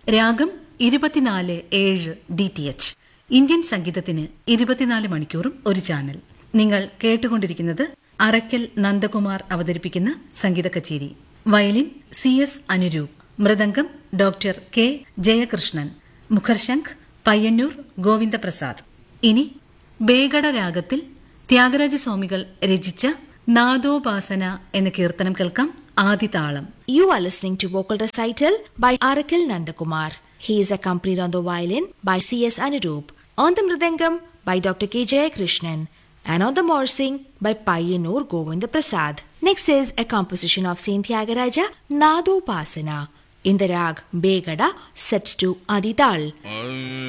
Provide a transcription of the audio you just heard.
രാഗം ഇരുപത്തിനാല് ഏഴ് ഡി ടി എച്ച് ഇന്ത്യൻ സംഗീതത്തിന് ഇരുപത്തിനാല് മണിക്കൂറും ഒരു ചാനൽ നിങ്ങൾ കേട്ടുകൊണ്ടിരിക്കുന്നത് അറയ്ക്കൽ നന്ദകുമാർ അവതരിപ്പിക്കുന്ന സംഗീത കച്ചേരി violin C S Anuroop mridangam doctor K Jayakrishnan മുഖർശംഖ് പയ്യന്നൂർ ഗോവിന്ദപ്രസാദ് ഇനി ബേഗഡ രാഗത്തിൽ ത്യാഗരാജസ്വാമികൾ രചിച്ച നാദോപാസന എന്ന കീർത്തനം കേൾക്കാം ആദിതാളം You are listening to vocal recital by Arakil Nandakumar. He is accompanied on the violin by C.S. Anirudh, on the mridangam by Dr. K. Jayakrishnan, and on the morsing by Payyanur Govinda Prasad. Next is a composition of Saint Tyagaraja, Nadopasana, in the rag Begada, set to Adidal.